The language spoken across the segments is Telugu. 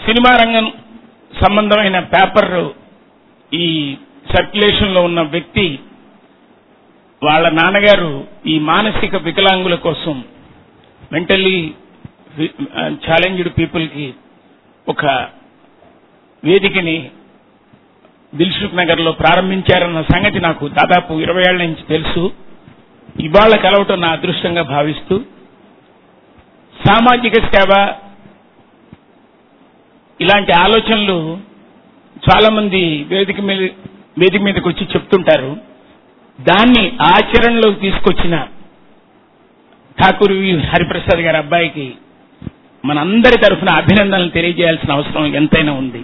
సినిమా రంగం సంబంధమైన పేపర్ ఈ సర్క్యులేషన్ లో ఉన్న వ్యక్తి వాళ్ళ నాన్నగారు ఈ మానసిక వికలాంగుల కోసం మెంటల్లీ ఛాలెంజ్డ్ పీపుల్ కి ఒక వేదికని దిల్సుఖ్ నగర్ లో ప్రారంభించారన్న సంగతి నాకు దాదాపు ఇరవై ఏళ్ల నుంచి తెలుసు ఇవాళ కలవటం నా అదృష్టంగా భావిస్తూ సామాజిక సేవ ఇలాంటి ఆలోచనలు చాలా మంది వేదిక మీద వేదిక మీదకి వచ్చి చెప్తుంటారు దాన్ని ఆచరణలోకి తీసుకొచ్చిన ఠాకూర్ వి హరిప్రసాద్ గారి అబ్బాయికి మనందరి తరఫున అభినందనలు తెలియజేయాల్సిన అవసరం ఎంతైనా ఉంది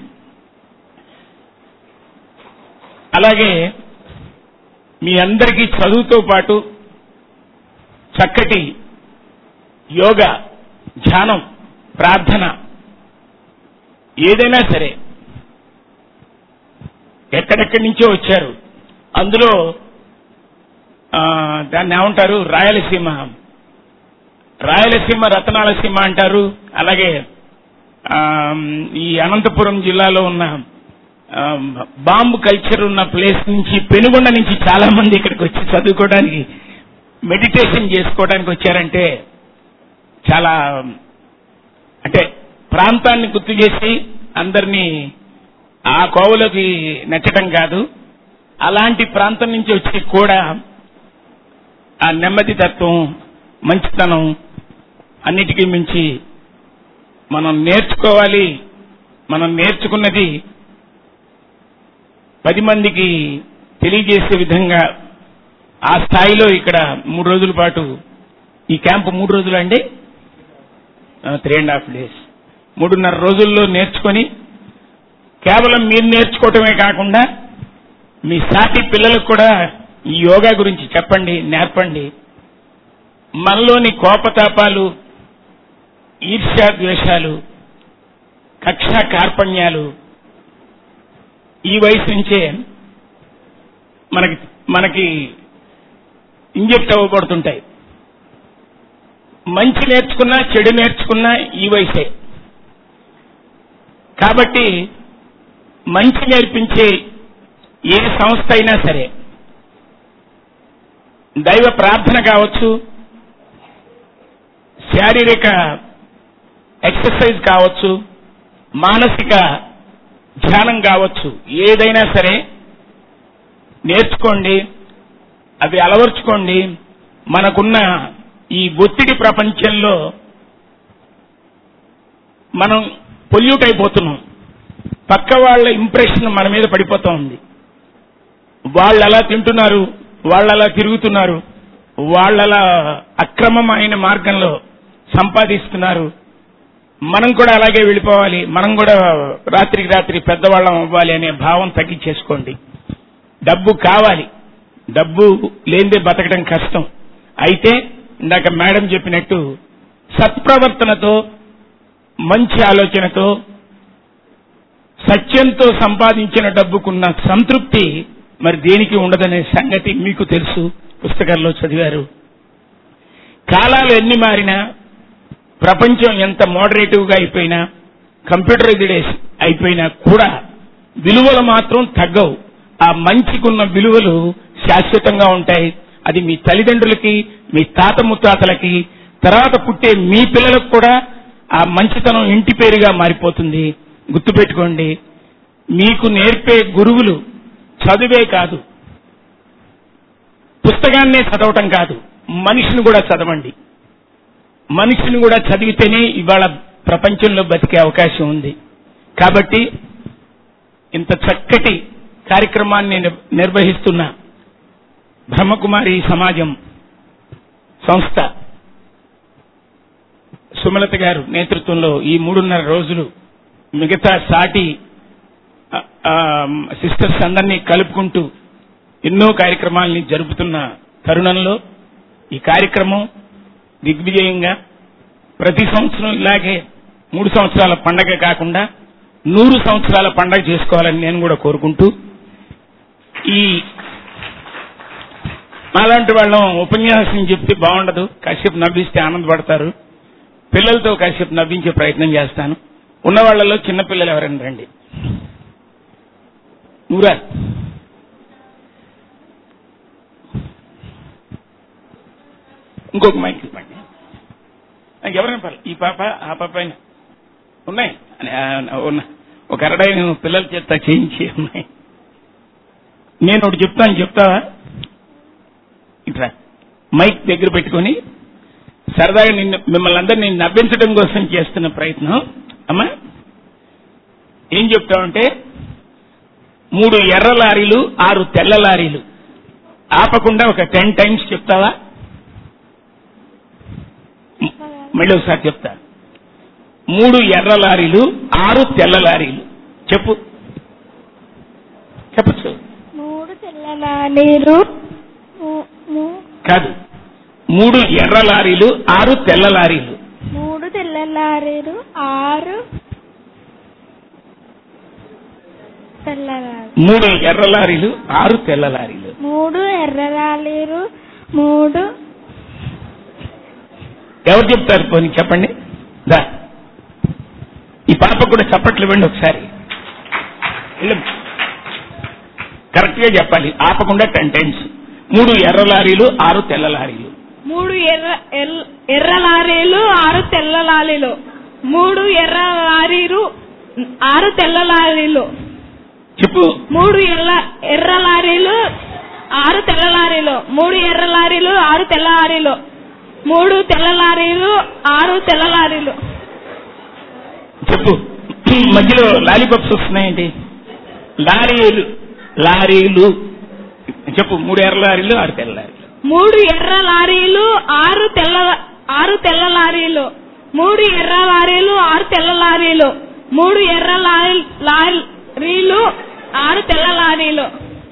అలాగే మీ అందరికీ చదువుతో పాటు చక్కటి యోగా ధ్యానం ప్రార్థన ఏదైనా సరే ఎక్కడెక్కడి నుంచో వచ్చారు అందులో ఆ, దాన్ని ఏమంటారు రాయలసీమ రాయలసీమ రతనాల సీమ అంటారు అలాగే ఆ, ఈ అనంతపురం జిల్లాలో ఉన్న ఆ, బాంబు కల్చర్ ఉన్న ప్లేస్ నుంచి పెనుగొండ నుంచి చాలా మంది ఇక్కడికి వచ్చి చదువుకోవడానికి మెడిటేషన్ చేసుకోవడానికి వచ్చారంటే చాలా అంటే ప్రాంతాన్ని గుర్తు చేసి అందరినీ ఆ కోవలోకి నెచ్చడం కాదు అలాంటి ప్రాంతం నుంచి వచ్చి కూడా ఆ నెమ్మది తత్వం మంచితనం అన్నిటికీ మించి మనం నేర్చుకోవాలి మనం నేర్చుకున్నది పది మందికి తెలియజేసే విధంగా ఆ స్థాయిలో ఇక్కడ మూడు రోజుల పాటు ఈ క్యాంపు మూడు రోజులు అండి త్రీ అండ్ హాఫ్ డేస్ మూడున్నర రోజుల్లో నేర్చుకొని కేవలం మీరు నేర్చుకోవటమే కాకుండా మీ సాటి పిల్లలకు కూడా ఈ యోగా గురించి చెప్పండి నేర్పండి మనలోని కోపతాపాలు ఈర్ష్యాద్వేషాలు కక్ష కార్పణ్యాలు ఈ వయసు నుంచే మనకి మనకి ఇంజెక్ట్ అవ్వబడుతుంటాయి మంచి నేర్చుకున్నా చెడు నేర్చుకున్నా ఈ వయసే కాబట్టి మంచి నేర్పించే ఏ సంస్థ అయినా సరే దైవ ప్రార్థన కావచ్చు శారీరక ఎక్సర్సైజ్ కావచ్చు మానసిక ధ్యానం కావచ్చు ఏదైనా సరే నేర్చుకోండి అవి అలవర్చుకోండి మనకున్న ఈ ఒత్తిడి ప్రపంచంలో మనం పొల్యూట్ అయిపోతున్నాం పక్క వాళ్ళ ఇంప్రెషన్ మన మీద పడిపోతా ఉంది వాళ్ళు అలా తింటున్నారు వాళ్ళు అలా తిరుగుతున్నారు వాళ్ళలా అక్రమమైన మార్గంలో సంపాదిస్తున్నారు మనం కూడా అలాగే వెళ్ళిపోవాలి మనం కూడా రాత్రికి రాత్రి పెద్దవాళ్ళం అవ్వాలి అనే భావం తగ్గించేసుకోండి డబ్బు కావాలి డబ్బు లేనిదే బతకడం కష్టం అయితే ఇందాక మేడం చెప్పినట్టు సత్ప్రవర్తనతో మంచి ఆలోచనతో సత్యంతో సంపాదించిన డబ్బుకున్న సంతృప్తి మరి దేనికి ఉండదనే సంగతి మీకు తెలుసు పుస్తకాల్లో చదివారు కాలాలు ఎన్ని మారినా ప్రపంచం ఎంత మోడరేటివ్ గా అయిపోయినా కంప్యూటరైజ్డ్ అయిపోయినా కూడా విలువలు మాత్రం తగ్గవు ఆ మంచికున్న విలువలు శాశ్వతంగా ఉంటాయి అది మీ తల్లిదండ్రులకి మీ తాత ముత్తాతలకి తర్వాత పుట్టే మీ పిల్లలకు కూడా ఆ మంచితనం ఇంటి పేరుగా మారిపోతుంది గుర్తుపెట్టుకోండి మీకు నేర్పే గురువులు చదువే కాదు పుస్తకాన్నే చదవటం కాదు మనిషిని కూడా చదవండి మనిషిని కూడా చదివితేనే ఇవాళ ప్రపంచంలో బతికే అవకాశం ఉంది కాబట్టి ఇంత చక్కటి కార్యక్రమాన్ని నిర్- నిర్వహిస్తున్న బ్రహ్మకుమారి సమాజం సంస్థ సుమలత గారు నేతృత్వంలో ఈ మూడున్నర రోజులు మిగతా సాటి సిస్టర్స్ అందరినీ కలుపుకుంటూ ఎన్నో కార్యక్రమాల్ని జరుపుతున్న తరుణంలో ఈ కార్యక్రమం దిగ్విజయంగా ప్రతి సంవత్సరం ఇలాగే మూడు సంవత్సరాల పండగ కాకుండా నూరు సంవత్సరాల పండగ చేసుకోవాలని నేను కూడా కోరుకుంటూ ఈ మాలాంటి వాళ్ళం ఉపన్యాసం చెప్తే బాగుండదు కాసేపు నవ్విస్తే ఆనందపడతారు పిల్లలతో కాసేపు నవ్వించే ప్రయత్నం చేస్తాను ఉన్న వాళ్ళలో చిన్నపిల్లలు ఎవరైనా రండి నువ్వురా ఇంకొక మైక్ ఇవ్వండి నాకు ఎవరైనా పర్లేదు ఈ పాప ఆ పాప అయినా ఉన్నాయి ఆ, ఉన్న ఒక అరడైన పిల్లల చేత చేయించి ఉన్నాయి నేను ఒకటి చెప్తాను చెప్తావా ఇట్లా మైక్ దగ్గర పెట్టుకొని సరదాగా నిన్ను మిమ్మల్ని అందరినీ నవ్వించడం కోసం చేస్తున్న ప్రయత్నం అమ్మా ఏం చెప్తావంటే మూడు ఎర్ర లారీలు ఆరు తెల్ల లారీలు ఆపకుండా ఒక టెన్ టైమ్స్ చెప్తావా మ్, మళ్ళీ ఒకసారి చెప్తా మూడు ఎర్ర లారీలు ఆరు తెల్ల లారీలు చెప్పు చెప్పచ్చు మూడు తెల్ల నీరు కాదు మూడు ఎర్ర లారీలు ఆరు తెల్ల లారీలు మూడు తెల్ల లారీలు ఆరు తెల్ల లారీ మూడు ఎర్ర లారీలు ఆరు తెల్ల లారీలు మూడు ఎర్ర లారీలు మూడు ఎవరు చెప్తారు పోనీ చెప్పండి దా ఈ పాప కూడా చప్పట్లు ఇవ్వండి ఒకసారి కరెక్ట్ గా చెప్పాలి ఆపకుండా టెన్ టైమ్స్ మూడు ఎర్ర లారీలు ఆరు తెల్ల లారీలు మూడు ఎర్ర ఎర్ర- ఎర్ర లారీలు ఆరు తెల్ల లారీలు మూడు ఎర్ర లారీలు ఆరు తెల్ల లారీలు చెప్పు మూడు ఎర్ర ఎర్ర లారీలు ఆరు తెల్ల లారీలు మూడు ఎర్ర లారీలు ఆరు తెల్ల లారీలు మూడు తెల్ల లారీలు ఆరు తెల్ల లారీలు చెప్పు మధ్యలో లాలీపాప్స్ వస్తున్నాయండి లారీలు లారీలు చెప్పు మూడు ఎర్ర లారీలు ఆరు తెల్ల లారీలు మూడు ఎర్ర లారీలు ఆరు తెల్ల ఆరు తెల్ల లారీలు మూడు ఎర్ర లారీలు ఆరు తెల్ల లారీలు మూడు ఎర్ర లారీ- లారీలు ఆరు తెల్ల లారీలు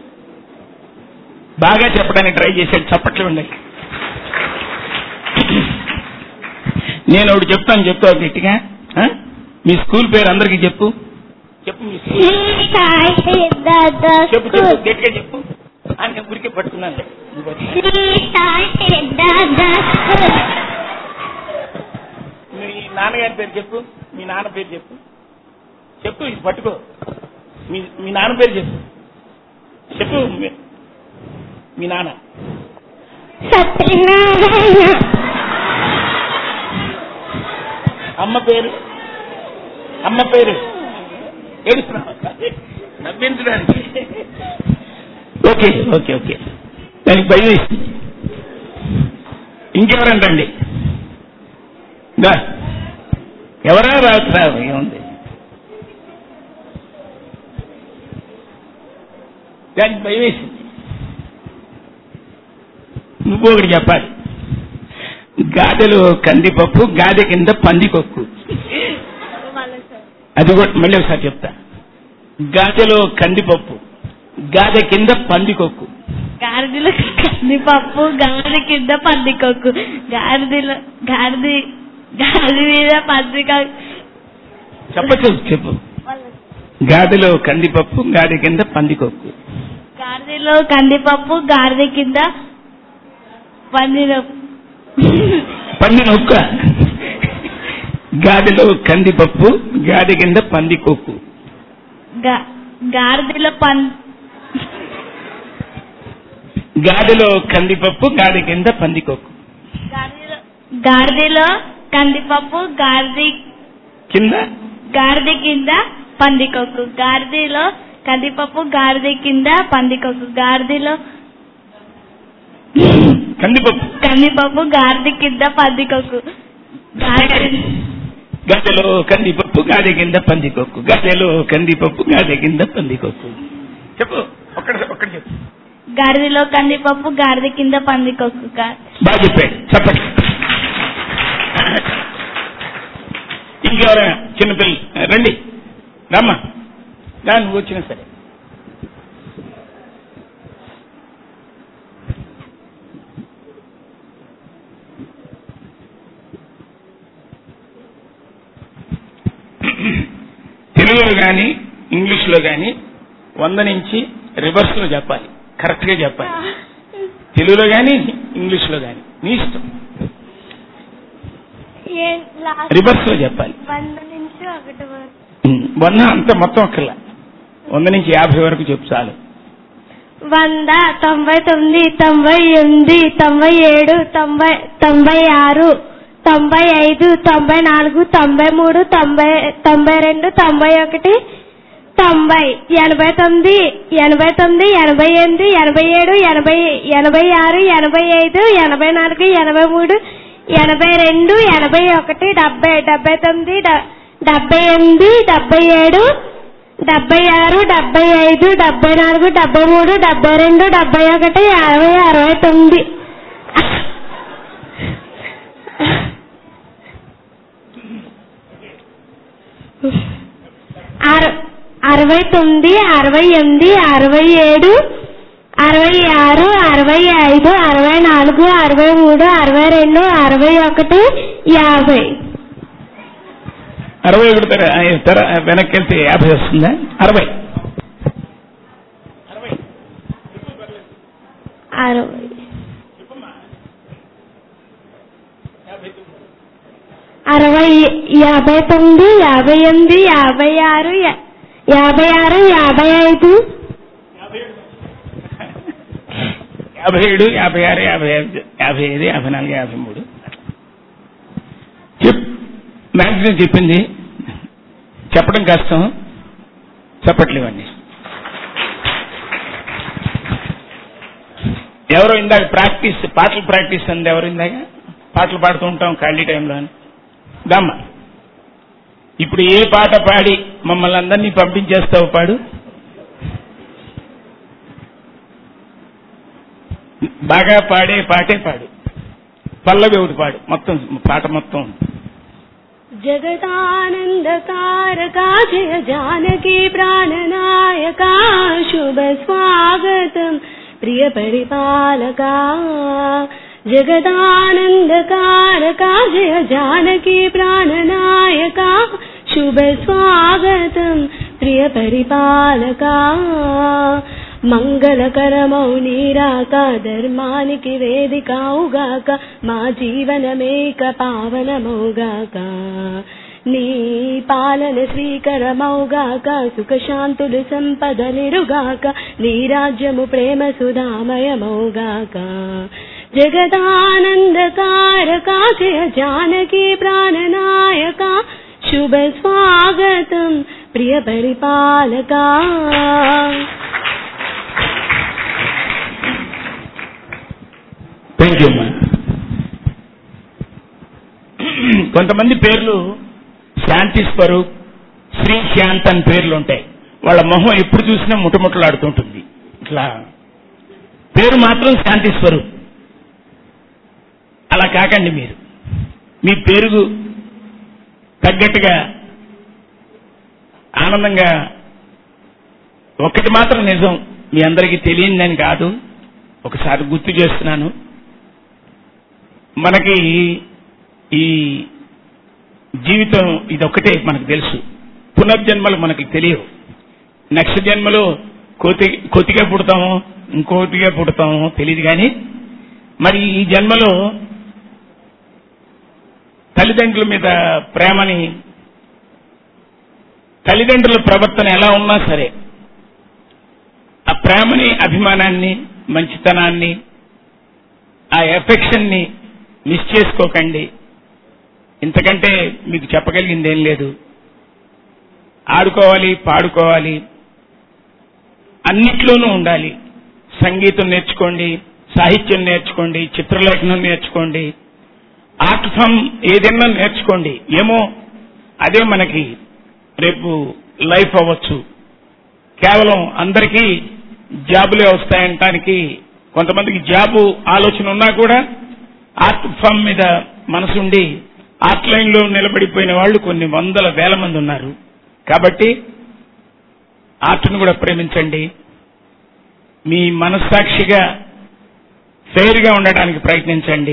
బాగా చెప్పడానికి ట్రై చేశాడు చప్పట్లు ఉండాలి నేను ఒకటి చెప్తాను చెప్తావు గట్టిగా ఆ? మీ స్కూల్ పేరు అందరికి చెప్పు చెప్పు మీ స్కూల్ చెప్పు చెప్పు గట్టిగా చెప్పు ఆ, నేను ఊరికే పట్టుకున్నాను నువ్వు పట్టుకో. మీ నాన్నగారి పేరు చెప్పు మీ నాన్న పేరు చెప్పు చెప్పు ఇది పట్టుకో మీ మీ నాన్న పేరు చెప్పు చెప్పు మీ- మీ నాన్న సత్యనారాయణ అమ్మ పేరు అమ్మ పేరు ఏడుస్తున్నావా? నవ్వించడానికి ఓకే ఓకే ఓకే దానికి భయం వేసింది ఇంకెవరండి రండి దా. ఎవరా రావుతురా ఏముంది దానికి భయం వేసింది నువ్వు ఒకటి చెప్పాలి గాదెలో కందిపప్పు గాదె కింద పందికొక్కు అది కూడా మళ్ళీ ఒకసారి చెప్తా గాదెలో కందిపప్పు గాదె కింద పందికొక్కు గాడిదలో కందిపప్పు గాడి కింద పందికొక్కు గాడిదలో గాడిది గాడి మీద పందికొక్కు చెప్పచ్చు చెప్పు గాదెలో కందిపప్పు గాదె కింద పందికొక్కు గాడిదలో కందిపప్పు గాడిద కింద పందిన పంది నొక్క గాదెలో కందిపప్పు గాదె కింద పందికొక్కు గా- గాడిదలో పం గాదెలో కందిపప్పు గాదె కింద పందికొక్కు గాడిదలో గాడిదలో కందిపప్పు గాడిద కింద గాడిద కింద పందికొక్కు గాడిదలో కందిపప్పు గాడిద కింద పందికొక్కు గాడిదలో కందిపప్పు కందిపప్పు గాడిద కింద పందికొక్కు గాడిద గదెలో కందిపప్పు గాదె కింద పందికొక్కు గదెలో కందిపప్పు గాదె కింద పందికొక్కు చెప్పు ఒక్కడ ఒక్కడ చెప్పు గాడిదలో కందిపప్పు గాడిద కింద పందికొక్కు గా- బాగా చెప్పాడు చెప్పండి ఇంకెవరైనా చిన్నపిల్లలు రండి రమ్మా రా నువ్వు వచ్చినా సరే తెలుగులో కానీ ఇంగ్లీష్లో కానీ వంద నుంచి రివర్స్ లో చెప్పాలి కరెక్ట్ గా చెప్పాలి తెలుగులో కానీ ఇంగ్లీష్లో కానీ నీ ఇష్టం ఏ- లాస్ట్ రివర్స్ లో చెప్పాలి వంద నుంచి ఒకటి వరకు వంద అంత మొత్తం ఒక్కల వంద నుంచి యాభై వరకు చెప్పు చాలు వంద తొంభై తొమ్మిది తొంభై ఎనిమిది తొంభై ఏడు తొంభై తొంభై ఆరు తొంభై ఐదు తొంభై నాలుగు తొంభై మూడు తొంభై తొంభై రెండు తొంభై ఒకటి తొంభై ఎనభై తొమ్మిది ఎనభై తొమ్మిది ఎనభై ఎనిమిది ఎనభై ఏడు ఎనభై ఎనభై ఆరు ఎనభై ఐదు ఎనభై నాలుగు ఎనభై మూడు ఎనభై రెండు ఎనభై ఒకటి డెబ్బై డెబ్బై తొమ్మిది డ- డెబ్బై ఎనిమిది డెబ్బై ఏడు డెబ్బై ఆరు డెబ్బై ఐదు డెబ్బై నాలుగు డెబ్బై మూడు డెబ్బై రెండు డెబ్బై ఒకటి అరవై అరవై తొమ్మిది అర- అరవై తొమ్మిది అరవై ఎనిమిది అరవై ఏడు అరవై ఆరు అరవై ఐదు అరవై నాలుగు అరవై మూడు అరవై రెండు అరవై ఒకటి యాభై అరవై ఒకటి తర- ఆ, తర- వెనక్కి వెళ్తే యాభై వస్తుందా అరవై అరవై అరవై యాభై తొమ్మిది యాభై ఎనిమిది యాభై ఆరు యా- యాభై ఆరు యాభై ఐదు యాభై ఏడు యాభై ఆరు యాభై ఐదు యాభై ఐదు యాభై నాలుగు యాభై మూడు చెప్ మ్యాక్సిమం చెప్పింది చెప్పడం కష్టం చెప్పట్లేవండి ఎవరో ఇందాక ప్రాక్టీస్ పాటలు ప్రాక్టీస్ అంది ఎవరు ఇందాక పాటలు పాడుతూ ఉంటాం ఖాళీ టైంలో అని దమ్మ ఇప్పుడు ఏ పాట పాడి మమ్మల్ని అందరినీ పంపించేస్తావు పాడు బాగా పాడే పాటే పాడు పల్లవి ఒకటి పాడు మొత్తం పాట మొత్తం జగదానందకారకా జయ జానకి ప్రాణనాయకా శుభ స్వాగతం ప్రియ పరిపాలకా జగదానందకారకా జయ జానకి ప్రాణనాయకా శుభ స్వాగతం ప్రియ పరిపాలకా మంగళకరమౌ నీరాక ధర్మానికి వేదికావుగాక మా జీవనమేక పావనమౌగాక నీ పాలన శ్రీకరమౌగాక సుఖశాంతులు సంపదలిరుగాక నీ రాజ్యము ప్రేమ సుధామయమౌగాక జగదానందకారకా జయ జానకి ప్రాణనాయక శుభ స్వాగతం ప్రియ పరిపాలకా థ్యాంక్ యూ అమ్మా కొంతమంది పేర్లు శాంతి స్వరూప్ శ్రీ శాంత్ అని పేర్లు ఉంటాయి వాళ్ళ మొహం ఎప్పుడు చూసినా ముట్టముట్టలాడుతుంటుంది ఇట్లా పేరు మాత్రం శాంతి స్వరూప్ అలా కాకండి మీరు మీ పేరుకు తగ్గట్టుగా ఆనందంగా ఒక్కటి మాత్రం నిజం మీ అందరికీ తెలియదని కాదు ఒకసారి గుర్తు చేస్తున్నాను మనకి ఈ జీవితం ఇదొక్కటే మనకు తెలుసు పునర్జన్మలు మనకి తెలియవు నెక్స్ట్ జన్మలో కోతి కోతిగా పుడతామో ఇంకోటిగా పుడతామో తెలియదు కానీ మరి ఈ జన్మలో తల్లిదండ్రుల మీద ప్రేమని తల్లిదండ్రుల ప్రవర్తన ఎలా ఉన్నా సరే ఆ ప్రేమని అభిమానాన్ని మంచితనాన్ని ఆ ఎఫెక్షన్ ని మిస్ చేసుకోకండి ఇంతకంటే మీకు చెప్పగలిగింది ఏం లేదు ఆడుకోవాలి పాడుకోవాలి అన్నిట్లోనూ ఉండాలి సంగీతం నేర్చుకోండి సాహిత్యం నేర్చుకోండి చిత్రలేఖనం నేర్చుకోండి ఆర్ట్ ఫామ్ ఏదైనా నేర్చుకోండి ఏమో అదే మనకి రేపు లైఫ్ అవ్వచ్చు కేవలం అందరికీ జాబులే వస్తాయంటానికి కొంతమందికి జాబు ఆలోచన ఉన్నా కూడా ఆర్ట్ ఫామ్ మీద మనసుండి ఆర్ట్ లైన్ లో నిలబడిపోయిన వాళ్ళు కొన్ని వందల వేల మంది ఉన్నారు కాబట్టి ఆర్ట్ను కూడా ప్రేమించండి మీ మనస్సాక్షిగా ఫెయిర్ గా ఉండడానికి ప్రయత్నించండి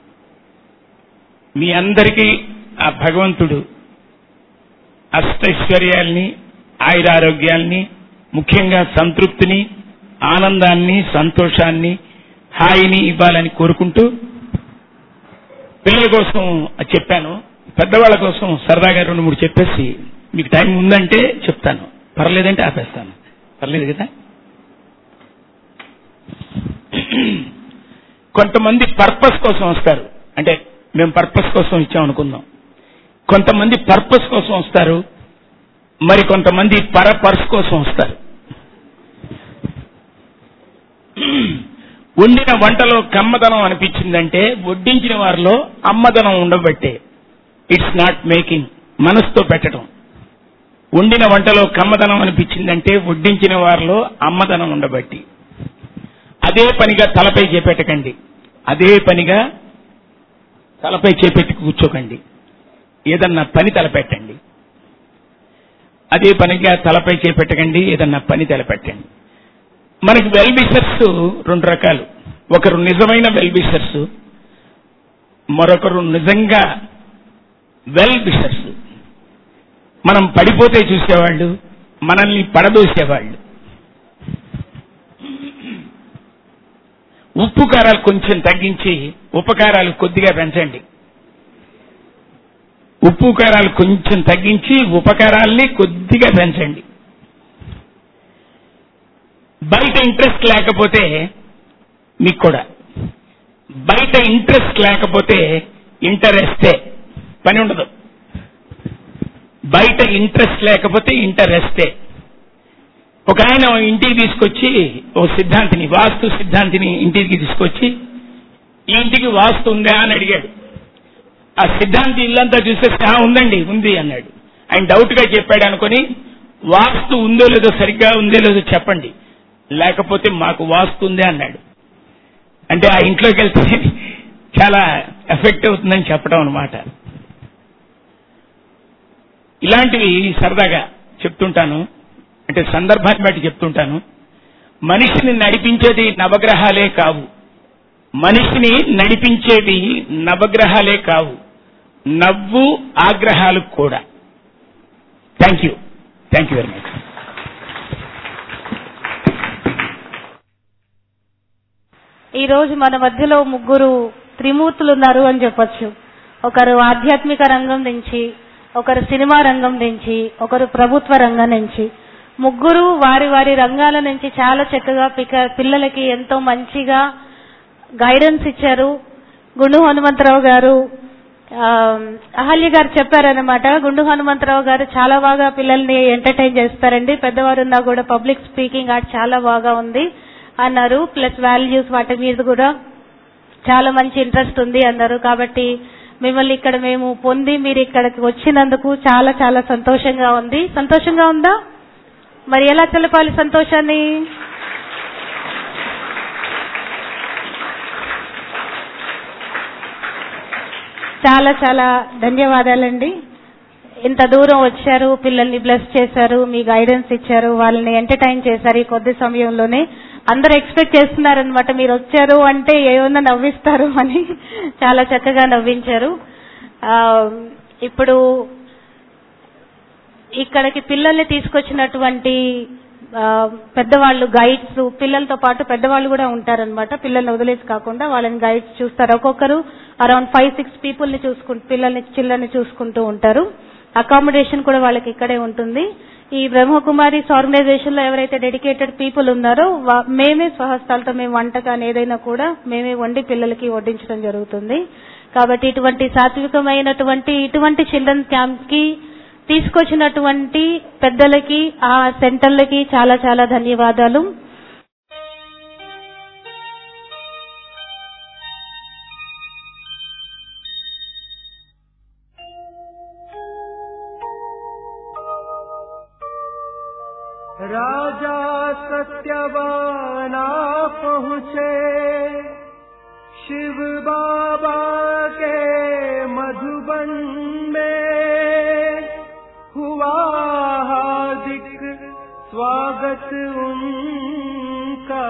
మీ అందరికీ ఆ భగవంతుడు అష్టైశ్వర్యాల్ని ఆయురారోగ్యాల్ని ముఖ్యంగా సంతృప్తిని ఆనందాన్ని సంతోషాన్ని హాయిని ఇవ్వాలని కోరుకుంటూ పిల్లల కోసం చెప్పాను పెద్దవాళ్ళ కోసం సరదాగా రెండు మూడు చెప్పేసి మీకు టైం ఉందంటే చెప్తాను పర్లేదంటే ఆపేస్తాను పర్లేదు కదా కొంతమంది పర్పస్ కోసం వస్తారు అంటే మేము పర్పస్ కోసం ఇచ్చాం అనుకుందాం కొంతమంది పర్పస్ కోసం వస్తారు మరి కొంతమంది పర పర్స్ కోసం వస్తారు వండిన వంటలో కమ్మదనం అనిపించిందంటే వడ్డించిన వారిలో అమ్మదనం ఉండబట్టే ఇట్స్ నాట్ మేకింగ్ మనసుతో పెట్టడం వండిన వంటలో కమ్మదనం అనిపించిందంటే వడ్డించిన వారిలో అమ్మదనం ఉండబట్టి అదే పనిగా తలపై చేపెట్టకండి అదే పనిగా తలపై చేపెట్టి కూర్చోకండి ఏదన్నా పని తలపెట్టండి అదే పనిగా తలపై చేపెట్టకండి ఏదన్నా పని తలపెట్టండి మనకి వెల్ విషర్స్ రెండు రకాలు ఒకరు నిజమైన వెల్ విషర్స్ మరొకరు నిజంగా వెల్ విషర్స్ మనం పడిపోతే చూసేవాళ్ళు మనల్ని పడదోసేవాళ్ళు ఉప్పు కారాలు కొంచెం తగ్గించి ఉపకారాలు కొద్దిగా పెంచండి ఉప్పు కారాలు కొంచెం తగ్గించి ఉపకారాల్ని కొద్దిగా పెంచండి బయట ఇంట్రెస్ట్ లేకపోతే మీకు కూడా బయట ఇంట్రెస్ట్ లేకపోతే ఇంటరెస్టే పని ఉండదు బయట ఇంట్రెస్ట్ లేకపోతే ఇంటరెస్టే ఒక ఆయన ఇంటికి తీసుకొచ్చి ఓ సిద్ధాంతిని వాస్తు సిద్ధాంతిని ఇంటికి తీసుకొచ్చి ఈ ఇంటికి వాస్తు ఉందా అని అడిగాడు ఆ సిద్ధాంతి ఇల్లంతా చూసేస్తే "ఆ, ఉందండి ఉంది అన్నాడు ఆయన డౌట్ గా చెప్పాడు అనుకొని వాస్తు ఉందో లేదో సరిగ్గా ఉందో లేదో చెప్పండి లేకపోతే మాకు వాస్తు ఉందే అన్నాడు అంటే ఆ ఇంట్లోకి వెళ్తే చాలా ఎఫెక్ట్ అవుతుందని చెప్పడం అనమాట ఇలాంటివి సరదాగా చెప్తుంటాను అంటే సందర్భాన్ని బట్టి చెప్తుంటాను మనిషిని నడిపించేది నవగ్రహాలే కావు మనిషిని నడిపించేది నవగ్రహాలే కావు నవ్వు ఆగ్రహాలు కూడా thank you thank you very much ఈ రోజు మన మధ్యలో ముగ్గురు త్రిమూర్తులు ఉన్నారు అని చెప్పొచ్చు ఒకరు ఆధ్యాత్మిక రంగం నుంచి ఒకరు సినిమా రంగం నుంచి ఒకరు ప్రభుత్వ రంగం నుంచి ముగ్గురు వారి వారి రంగాల నుంచి చాలా చక్కగా పిక- పిల్లలకి ఎంతో మంచిగా గైడెన్స్ ఇచ్చారు గుండు హనుమంతరావు గారు ఆ, అహల్య గారు చెప్పారనమాట గుండు హనుమంతరావు గారు చాలా బాగా పిల్లల్ని ఎంటర్టైన్ చేస్తారండి పెద్దవారున్నా కూడా పబ్లిక్ స్పీకింగ్ ఆర్ట్ చాలా బాగా ఉంది అన్నారు ప్లస్ వాల్యూస్ వాటి మీద కూడా చాలా మంచి ఇంట్రెస్ట్ ఉంది అన్నారు కాబట్టి మిమ్మల్ని ఇక్కడ మేము పొంది మీరు ఇక్కడికి వచ్చినందుకు చాలా చాలా సంతోషంగా ఉంది సంతోషంగా ఉందా మరి ఎలా తెలపాలి సంతోషాన్ని చాలా చాలా ధన్యవాదాలండి ఇంత దూరం వచ్చారు పిల్లల్ని బ్లెస్ చేశారు మీ గైడెన్స్ ఇచ్చారు వాళ్ళని ఎంటర్టైన్ చేశారు ఈ కొద్ది సమయంలోనే అందరూ ఎక్స్పెక్ట్ చేస్తున్నారనమాట మీరు వచ్చారు అంటే ఏమన్నా నవ్విస్తారు అని చాలా చక్కగా నవ్వించారు ఆ, ఇప్పుడు ఇక్కడికి పిల్లల్ని తీసుకొచ్చినటువంటి ఆ, పెద్దవాళ్ళు గైడ్స్ పిల్లలతో పాటు పెద్దవాళ్ళు కూడా ఉంటారనమాట పిల్లల్ని వదిలేసి కాకుండా వాళ్ళని గైడ్స్ చూస్తారు ఒక్కొక్కరు అరౌండ్ ఫైవ్ సిక్స్ పీపుల్ ని చూసుకుంటూ పిల్లల్ని చిల్లల్ని చూసుకుంటూ ఉంటారు అకామిడేషన్ కూడా వాళ్ళకి ఇక్కడే ఉంటుంది ఈ బ్రహ్మకుమారిస్ ఆర్గనైజేషన్ లో ఎవరైతే డెడికేటెడ్ పీపుల్ ఉన్నారో వా- మేమే స్వహస్తాలతో మేము వంట కానీ ఏదైనా కూడా మేమే వండి పిల్లలకి వడ్డించడం జరుగుతుంది కాబట్టి ఇటువంటి సాత్వికమైనటువంటి ఇటువంటి చిల్డ్రన్ క్యాంప్ కి తీసుకొచ్చినటువంటి పెద్దలకి ఆ సెంటర్లకి చాలా చాలా ధన్యవాదాలు राजा सत्यवाना पहुँचे शिव बाबा के मधुबन में हुआ हार्दिक स्वागत उनका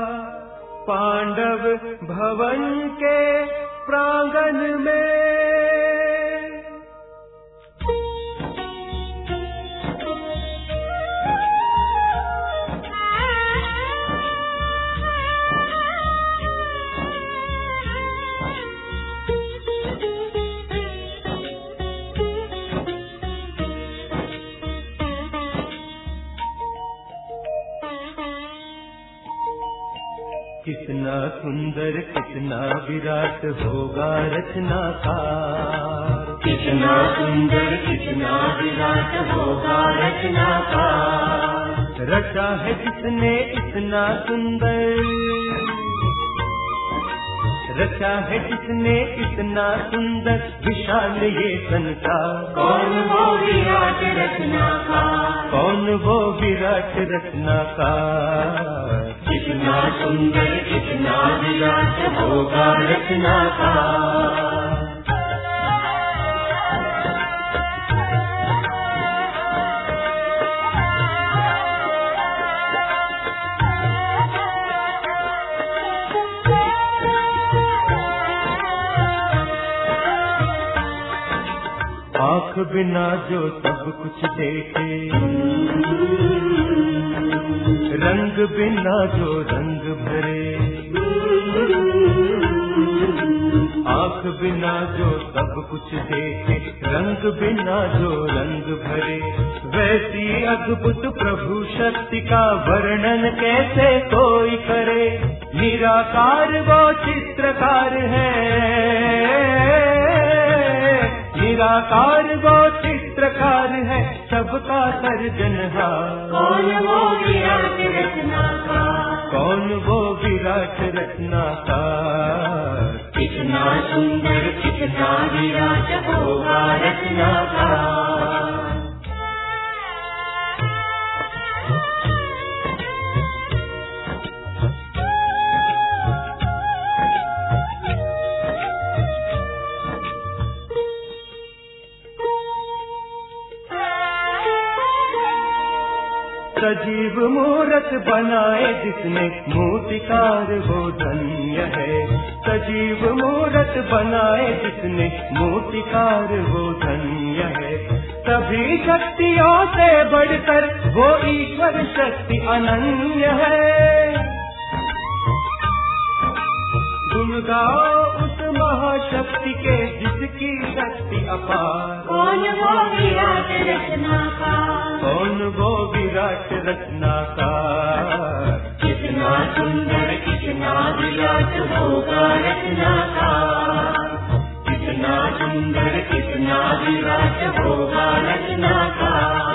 पांडव भवन के प्रांगण में कितना सुंदर कितना विराट होगा रचनाकार कितना सुंदर कितना विराट होगा रचनाकार रचा है जिसने इतना सुंदर रचा है जिसने इतना सुंदर विशाल ये संसार कौन वो विराट रचनाकार कौन वो विराट रचनाकार कितना सुंदर कितना विराट होगा रचनाकार आंख बिना जो सब कुछ देखे रंग बिना जो रंग भरे आंख बिना जो सब कुछ देखे रंग बिना जो रंग भरे वैसी अद्भुत प्रभु शक्ति का वर्णन कैसे कोई करे निराकार वो चित्रकार है निराकार वो चित्रकार है सबका सर्जनहार कौन वो विराट रचनाकार कौन वो विराट रचनाकार कितना सुंदर कितना विराट होगा रचनाकार सजीव मूरत बनाए जिसने मूर्तिकार वो धन्य है सजीव मूरत बनाए जिसने मूर्तिकार वो धन्य है सभी शक्तियों से बढ़कर वो ईश्वर शक्ति अनन्य है गुण गाओ उस महाशक्ति के जिसकी शक्ति अपार कौन वो विराट रचनाकार कौन वो विराट रचनाकार कितना सुंदर कितना विराट होगा रचनाकार कितना सुंदर कितना विराट होगा रचनाकार